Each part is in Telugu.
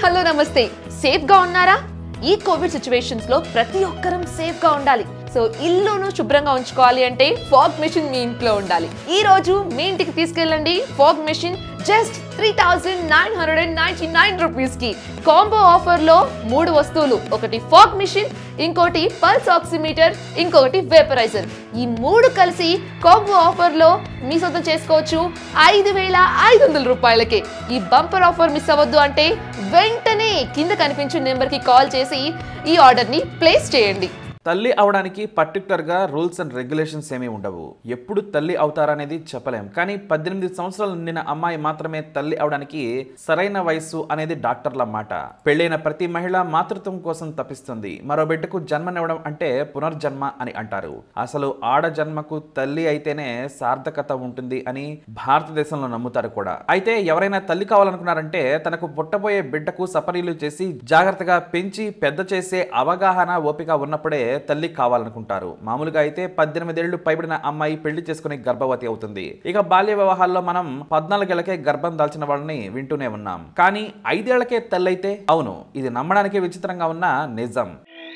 హలో నమస్తే సేఫ్ గా ఉన్నారా ఈ కోవిడ్ సిచ్యువేషన్స్ లో ప్రతి ఒక్కరం సేఫ్ గా ఉండాలి సో ఇల్లును శుభ్రంగా ఉంచుకోవాలి అంటే ఫాగ్ మెషిన్ మీ ఇంట్లో ఉండాలి ఈ రోజు మీ ఇంటికి తీసుకెళ్ళండి fog machine just three thousand nine hundred and ninety nine rupees కి కాంబో ఆఫర్ లో మూడు వస్తువులు ఒకటి ఫాగ్ మిషన్ ఇంకోటి పల్స్ ఆక్సిమీటర్ ఇంకొకటి వేపరైజర్ ఈ మూడు కలిసి కాంబో ఆఫర్ లో మీ సొంతం చేసుకోవచ్చు ఐదు వేల ఐదు వందల రూపాయలకే ఈ బంపర్ ఆఫర్ మిస్ అవ్వద్దు అంటే వెంటనే కింద కనిపించే నెంబర్ కి కాల్ చేసి ఈ ఆర్డర్ ని ప్లేస్ చేయండి తల్లి అవడానికి పర్టికులర్గా రూల్స్ అండ్ రెగ్యులేషన్స్ ఏమీ ఉండవు ఎప్పుడు తల్లి అవుతారనేది చెప్పలేం కానీ పద్దెనిమిది సంవత్సరాలు నిండిన అమ్మాయి మాత్రమే తల్లి అవడానికి సరైన వయస్సు అనేది డాక్టర్ల మాట పెళ్ళైన ప్రతి మహిళ మాతృత్వం కోసం తప్పిస్తుంది మరో బిడ్డకు జన్మనివ్వడం అంటే పునర్జన్మ అని అంటారు అసలు ఆడ జన్మకు తల్లి అయితేనే సార్థకత ఉంటుంది అని భారతదేశంలో నమ్ముతారు కూడా అయితే ఎవరైనా తల్లి కావాలనుకున్నారంటే తనకు పుట్టబోయే బిడ్డకు సపరీలు చేసి జాగ్రత్తగా పెంచి పెద్ద చేసే అవగాహన ఓపిక ఉన్నప్పుడే తల్లి కావాలనుకుంటారు మామూలుగా అయితే పద్దెనిమిదేళ్లు పైబడిన అమ్మాయి పెళ్లి చేసుకుని గర్భవతి అవుతుంది ఇక బాల్య వివాహాల్లో మనం పద్నాలుగేళ్లకే గర్భం దాల్చిన వాళ్ళని వింటూనే ఉన్నాం కానీ ఐదేళ్లకే తల్లి అయితే అవును ఇది నమ్మడానికి విచిత్రంగా ఉన్న నిజం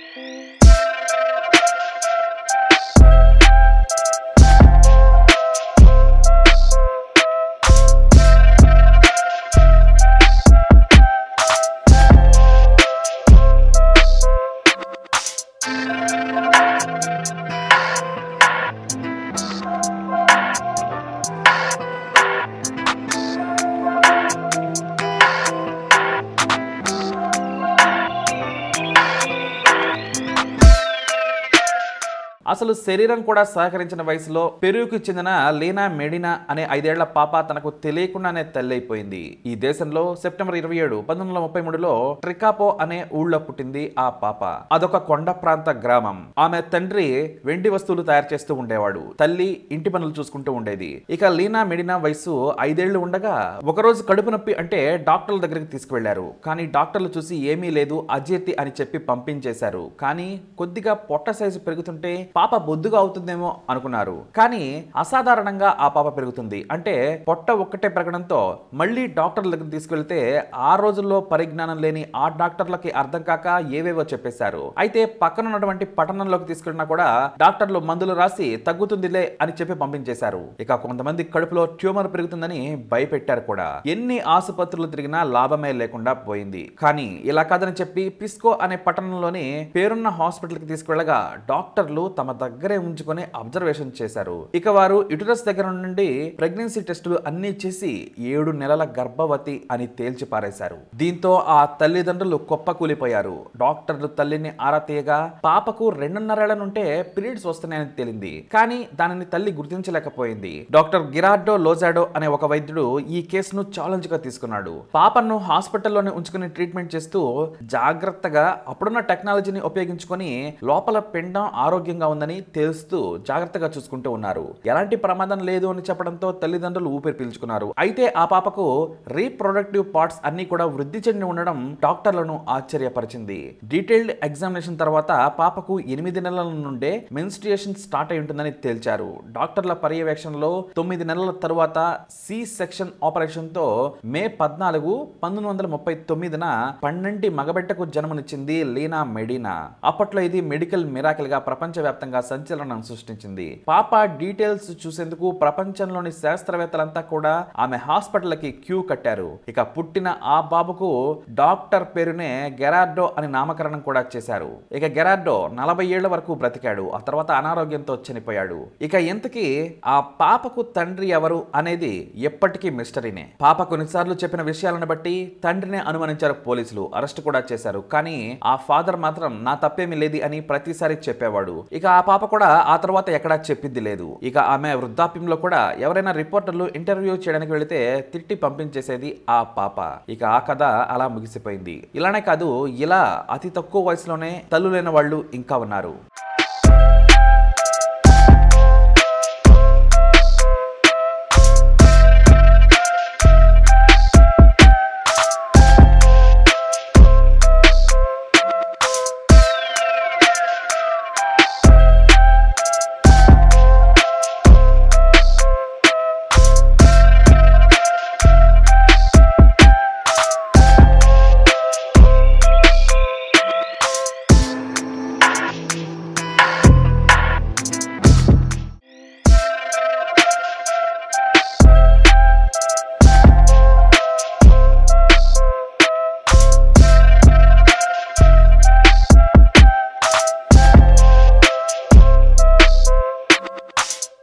అసలు శరీరం కూడా సహకరించిన వయసులో పెరుగుకి చెందిన లీనా మెడినా అనే ఐదేళ్ల పాప తనకు తెలియకుండానే తల్లైపోయింది ఈ దేశంలో సెప్టెంబర్ ఇరవై ఏడు పంతొమ్మిది వందల ముప్పై మూడులో ట్రికాపో అనే ఊళ్ళో పుట్టింది ఆ పాప అదొక కొండ ప్రాంత గ్రామం ఆమె తండ్రి వెండి వస్తువులు తయారు చేస్తూ ఉండేవాడు తల్లి ఇంటి పనులు చూసుకుంటూ ఉండేది ఇక లీనా మెడినా వయసు ఐదేళ్లు ఉండగా ఒకరోజు కడుపు నొప్పి అంటే డాక్టర్ల దగ్గరికి తీసుకువెళ్లారు కానీ డాక్టర్లు చూసి ఏమీ లేదు అజీర్తి అని చెప్పి పంపించేశారు కానీ కొద్దిగా పొట్ట సైజు పెరుగుతుంటే పాప బొద్దుగా అవుతుందేమో అనుకున్నారు కానీ అసాధారణంగా ఆ పాప పెరుగుతుంది అంటే పొట్ట ఒక్కటే పెరగడంతో మళ్ళీ డాక్టర్ల దగ్గర తీసుకెళ్తే ఆ రోజుల్లో పరిజ్ఞానం లేని ఆ డాక్టర్లకి అర్థం కాక ఏవేవో చెప్పేశారు అయితే పక్కన ఉన్నటువంటి పట్టణంలోకి తీసుకెళ్ళినా కూడా డాక్టర్లు మందులు రాసి తగ్గుతుందిలే అని చెప్పి పంపించేశారు ఇక కొంతమంది కడుపులో ట్యూమర్ పెరుగుతుందని భయపెట్టారు కూడా ఎన్ని ఆసుపత్రులు తిరిగినా లాభమే లేకుండా పోయింది కానీ ఇలా కాదని చెప్పి పిస్కో అనే పట్టణంలోని పేరున్న హాస్పిటల్ కి తీసుకెళ్లగా డాక్టర్లు తమ దగ్గరే ఉంచుకొని అబ్జర్వేషన్ చేశారు ఇక వారు యుటరస్ దగ్గర నుండి ప్రెగ్నెన్సీ టెస్టులు అన్ని చేసి ఏడు నెలల గర్భవతి అని తేల్చి పారేశారు దీంతో ఆ తల్లిదండ్రులు కుప్పకూలిపోయారు డాక్టర్లు తల్లిని ఆరా తీయగా పాపకు రెండున్నరేళ్ల నుంటే పీరియడ్స్ వస్తున్నాయని తేలింది కానీ దానిని తల్లి గుర్తించలేకపోయింది డాక్టర్ గిరార్డో లోజాడో అనే ఒక వైద్యుడు ఈ కేసును ఛాలెంజ్ గా తీసుకున్నాడు పాపను హాస్పిటల్లోనే ఉంచుకుని ట్రీట్మెంట్ చేస్తూ జాగ్రత్తగా అప్పుడున్న టెక్నాలజీని ఉపయోగించుకొని లోపల పిండం ఆరోగ్యంగా ఉందని తెలుస్తూ జాగ్రత్తగా చూసుకుంటూ ఉన్నారు ఎలాంటి ప్రమాదం లేదు అని చెప్పడంతో తల్లిదండ్రులు ఊపిరి పీల్చుకున్నారు అయితే ఆ పాపకు రీప్రొడక్టివ్ పార్ట్స్ అన్ని కూడా వృద్ధి చెంది ఉండడం డాక్టర్లను ఆశ్చర్యపరిచింది డీటెయిల్డ్ ఎగ్జామినేషన్ తర్వాత పాపకు ఎనిమిది నెలల నుండే మెన్స్ట్రియేషన్ స్టార్ట్ అయి ఉంటుందని తేల్చారు డాక్టర్ల పర్యవేక్షణలో తొమ్మిది నెలల తరువాత సి సెక్షన్ ఆపరేషన్ తో మే పద్నాలుగు పంతొమ్మిది వందల ముప్పై తొమ్మిదిన పన్నెండు మగబిడ్డకు జన్మనిచ్చింది లీనా మెడినా అప్పట్లో ఇది మెడికల్ మిరాకిల్ గా ప్రపంచవ్యాప్తంగా సంచలనం సృష్టించింది పాప డీటెయిల్స్ చూసేందుకు ప్రపంచంలోని శాస్త్రవేత్తలంతా కూడా ఆమె హాస్పిటల్ కి క్యూ కట్టారు ఇక పుట్టిన ఆ బాబుకు డాక్టర్ పేరునే గెరార్డో అని నామకరణం కూడా చేశారు ఇక గెరార్డో నలభై ఏళ్ల వరకు బ్రతికాడు ఆ తర్వాత అనారోగ్యంతో చనిపోయాడు ఇక ఇంతకీ ఆ పాపకు తండ్రి ఎవరు అనేది ఎప్పటికీ మిస్టరీనే పాప కొన్నిసార్లు చెప్పిన విషయాలను బట్టి తండ్రినే అనుమానించారు పోలీసులు అరెస్ట్ కూడా చేశారు కానీ ఆ ఫాదర్ మాత్రం నా తప్పేమీ లేదు అని ప్రతిసారి చెప్పేవాడు ఇక ఆ పాప కూడా ఆ తర్వాత ఎక్కడా చెప్పింది లేదు ఇక ఆమె వృద్ధాప్యంలో కూడా ఎవరైనా రిపోర్టర్లు ఇంటర్వ్యూ చేయడానికి వెళితే తిట్టి పంపించేసేది ఆ పాప ఇక ఆ కథ అలా ముగిసిపోయింది ఇలానే కాదు ఇలా అతి తక్కువ వయసులోనే తల్లు లేని వాళ్ళు ఇంకా ఉన్నారు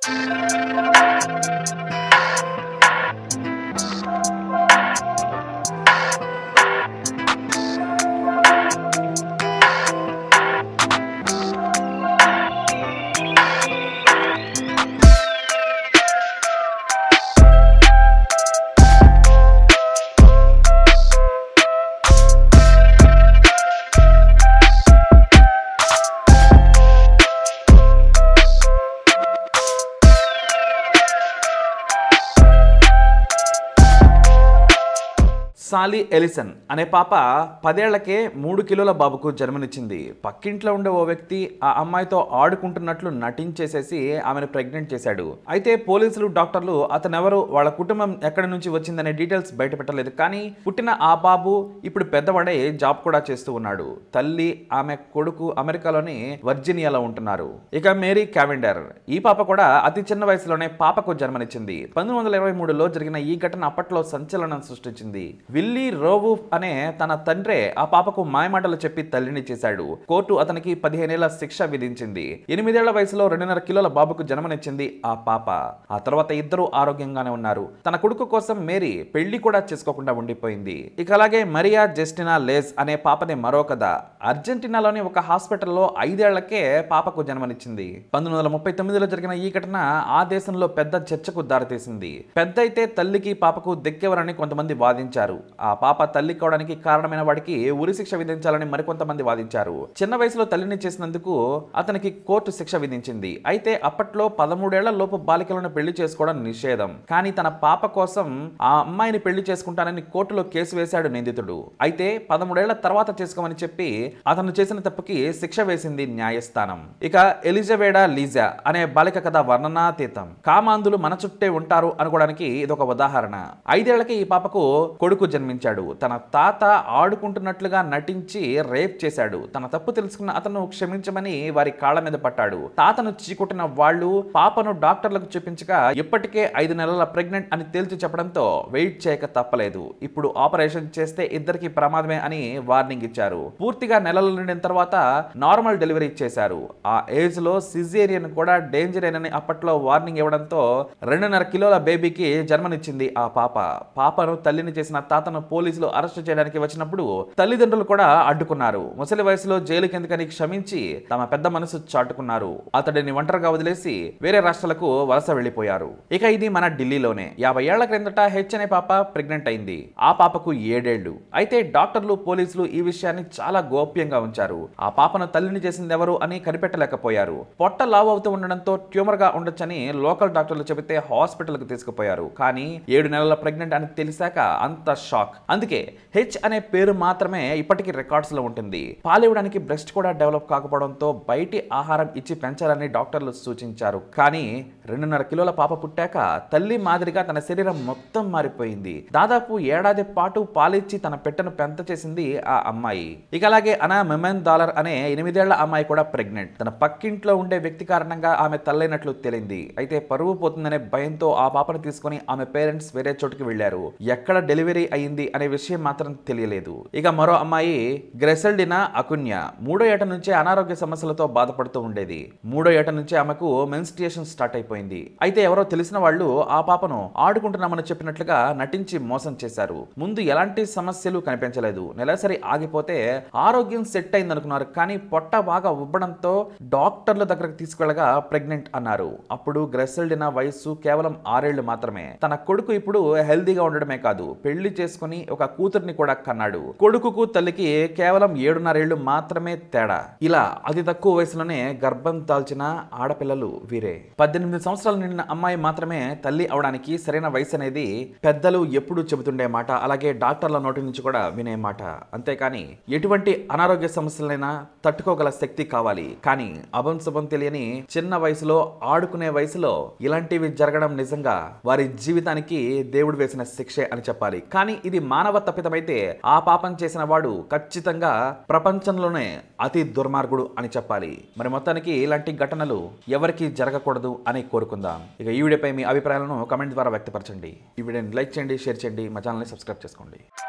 సాలీ ఎలిసన్ అనే పాప పదేళ్లకే మూడు కిలోల బాబుకు జన్మనిచ్చింది పక్కింట్లో ఉండే ఓ వ్యక్తి ఆ అమ్మాయితో ఆడుకుంటున్నట్లు నటించేసేసి ఆమెను ప్రెగ్నెంట్ చేశాడు అయితే పోలీసులు డాక్టర్లు అతనెవరు వాళ్ళ కుటుంబం ఎక్కడి నుంచి వచ్చిందనే డీటెయిల్స్ బయట పెట్టలేదు కానీ పుట్టిన ఆ బాబు ఇప్పుడు పెద్దవాడే జాబ్ కూడా చేస్తూ ఉన్నాడు తల్లి ఆమె కొడుకు అమెరికాలోని వర్జీనియాలో ఉంటున్నారు ఇక మేరీ క్యావెండర్ ఈ పాప కూడా అతి చిన్న వయసులోనే పాపకు జన్మనిచ్చింది పంతొమ్మిది వందల ఇరవై మూడులో జరిగిన ఈ ఘటన అప్పట్లో సంచలనం సృష్టించింది విల్లీ రోవూఫ్ అనే తన తండ్రే ఆ పాపకు మాయమాటలు చెప్పి తల్లిని చేశాడు కోర్టు అతనికి పదిహేనేళ్ల శిక్ష విధించింది ఎనిమిదేళ్ల వయసులో రెండున్నర కిలోల బాబుకు జన్మనిచ్చింది ఆ పాప ఆ తర్వాత ఇద్దరు ఆరోగ్యంగానే ఉన్నారు తన కొడుకు కోసం మేరీ పెళ్లి కూడా చేసుకోకుండా ఉండిపోయింది ఇక అలాగే మరియా జెస్టినా లేస్ అనే పాపని మరో కథ అర్జెంటీనాలోని ఒక హాస్పిటల్లో ఐదేళ్లకే పాపకు జన్మనిచ్చింది పంతొమ్మిది వందల ముప్పై తొమ్మిదిలో జరిగిన ఈ ఘటన ఆ దేశంలో పెద్ద చర్చకు దారితీసింది పెద్ద అయితే తల్లికి పాపకు దెక్కేవరని కొంతమంది వాదించారు ఆ పాప తల్లి కావడానికి కారణమైన వాడికి ఉరి శిక్ష విధించాలని మరికొంతమంది వాదించారు చిన్న వయసులో తల్లిని చేసినందుకు అతనికి కోర్టు శిక్ష విధించింది అయితే అప్పట్లో పదమూడేళ్ల లోపు బాలికలను పెళ్లి చేసుకోవడం నిషేధం కానీ తన పాప కోసం ఆ అమ్మాయిని పెళ్లి చేసుకుంటానని కోర్టులో కేసు వేశాడు నిందితుడు అయితే పదమూడేళ్ల తర్వాత చేసుకోమని చెప్పి అతను చేసిన తప్పుకి శిక్ష వేసింది న్యాయస్థానం ఇక ఎలిజబేడా లీజా అనే బాలిక కథ వర్ణనాతీతం కామాంధులు మన చుట్టే ఉంటారు అనుకోవడానికి ఇదొక ఉదాహరణ ఐదేళ్లకి ఈ పాపకు కొడుకు జన్మించాడు తన తాత ఆడుకుంటున్నట్లుగా నటించి రేప్ చేశాడు తన తప్పు తెలుసుకున్న అతను క్షమించమని వారి కాళ్ళ మీద పట్టాడు తాతను చీకొట్టిన వాళ్ళు పాపను డాక్టర్లకు చూపించగా ఇప్పటికే ఐదు నెలల ప్రెగ్నెంట్ అని తేల్చి చెప్పడంతో వెయిట్ చేయక తప్పలేదు ఇప్పుడు ఆపరేషన్ చేస్తే ఇద్దరికి ప్రమాదమే అని వార్నింగ్ ఇచ్చారు పూర్తిగా నెలలు నిండిన తర్వాత నార్మల్ డెలివరీ చేశారు ఆ ఏజ్ లో సిజేరియన్ కూడా డేంజర్ అని అప్పట్లో వార్నింగ్ ఇవ్వడంతో రెండున్నర కిలోల బేబీకి జన్మనిచ్చింది ఆ పాప పాపను తల్లిని చేసిన తాతను పోలీసులు అరెస్ట్ చేయడానికి వచ్చినప్పుడు తల్లిదండ్రులు కూడా అడ్డుకున్నారు ముసలి వయసులో జైలుకి ఎందుకని క్షమించి తమ పెద్ద మనసు చాటుకున్నారు అతడిని ఒంటరిగా వదిలేసి వేరే రాష్ట్రాలకు వలస వెళ్లిపోయారు ఇక ఇది మన ఢిల్లీలోనే యాభై ఏళ్ల క్రిందట హెచ్ అనే పాప ప్రెగ్నెంట్ అయింది ఆ పాపకు ఏడేళ్లు అయితే డాక్టర్లు పోలీసులు ఈ విషయాన్ని చాలా గోప్యంగా ఉంచారు ఆ పాపను తల్లిని చేసింది ఎవరు అని కనిపెట్టలేకపోయారు పొట్ట లావు అవుతూ ఉండడంతో ట్యూమర్ గా ఉండొచ్చని లోకల్ డాక్టర్లు చెబితే హాస్పిటల్ కు తీసుకుపోయారు కానీ ఏడు నెలల ప్రెగ్నెంట్ అని తెలిసాక అంత షాక్ అందుకే హెచ్ అనే పేరు మాత్రమే ఇప్పటికీ రికార్డ్స్ లో ఉంటుంది పాలివ్వడానికి బ్రెస్ట్ కూడా డెవలప్ కాకపోవడంతో బయటి ఆహారం ఇచ్చి పెంచాలని డాక్టర్లు సూచించారు కానీ రెండున్నర కిలోల పాప పుట్టాక తల్లి మాదిరిగా తన శరీరం మొత్తం మారిపోయింది దాదాపు ఏడాది పాటు పాలిచ్చి తన పెట్టెను పెంత చేసింది ఆ అమ్మాయి ఇక అలాగే అనా మెమెన్ డాలర్ అనే ఎనిమిదేళ్ల అమ్మాయి కూడా ప్రెగ్నెంట్ తన పక్కింట్లో ఉండే వ్యక్తి కారణంగా ఆమె తల్లైనట్లు తేలింది అయితే పరువు పోతుందనే భయంతో ఆ పాపను తీసుకుని ఆమె పేరెంట్స్ వేరే చోటుకి వెళ్లారు ఎక్కడ డెలివరీ అయింది అనే విషయం మాత్రం తెలియలేదు ఇక మరో అమ్మాయి గ్రెసెల్డినా అకున్య మూడో ఏట నుంచే అనారోగ్య సమస్యలతో బాధపడుతూ ఉండేది మూడో ఏట నుంచే ఆమెకు మెన్స్ట్రియేషన్ స్టార్ట్ అయిపోయింది అయితే ఎవరో తెలిసిన వాళ్ళు ఆ పాపను ఆడుకుంటున్నామని చెప్పినట్లుగా నటించి మోసం చేశారు ముందు ఎలాంటి సమస్యలు కనిపించలేదు నెలసరి ఆగిపోతే ఆరోగ్యం సెట్ అయింది అనుకున్నారు కానీ పొట్ట బాగా ఉబ్బడంతో డాక్టర్ల దగ్గరకు తీసుకెళ్లగా ప్రెగ్నెంట్ అన్నారు అప్పుడు గ్రెసెల్డినా వయస్సు కేవలం ఆరేళ్లు మాత్రమే తన కొడుకు ఇప్పుడు హెల్దీగా ఉండడమే కాదు పెళ్లి చేసుకుని ఒక కూతుర్ని కూడా కన్నాడు కొడుకుకు తల్లికి కేవలం ఏడున్నరేళ్లు మాత్రమే తేడా ఇలా అతి తక్కువ వయసులోనే గర్భం దాల్చిన ఆడపిల్లలు వీరే పద్దెనిమిది సంవత్సరాలు నిండిన అమ్మాయి మాత్రమే తల్లి అవడానికి సరైన వయసు అనేది పెద్దలు ఎప్పుడూ చెబుతుండే మాట అలాగే డాక్టర్ల నోటి నుంచి కూడా వినే మాట అంతేకాని ఎటువంటి అనారోగ్య సమస్యలైనా తట్టుకోగల శక్తి కావాలి కానీ అభం శుభం తెలియని చిన్న వయసులో ఆడుకునే వయసులో ఇలాంటివి జరగడం నిజంగా వారి జీవితానికి దేవుడు వేసిన శిక్షే అని చెప్పాలి కానీ ఇది మానవ తప్పితమైతే ఆ పాపం చేసిన వాడు ఖచ్చితంగా ప్రపంచంలోనే అతి దుర్మార్గుడు అని చెప్పాలి మరి మొత్తానికి ఇలాంటి ఘటనలు ఎవరికి జరగకూడదు అని కోరుకుందాం ఇక ఈ వీడియోపై మీ అభిప్రాయాలను కమెంట్ ద్వారా వ్యక్తపరచండి ఈ వీడియోని లైక్ చేయండి షేర్ చేయండి మా ఛానల్ని సబ్స్క్రైబ్ చేసుకోండి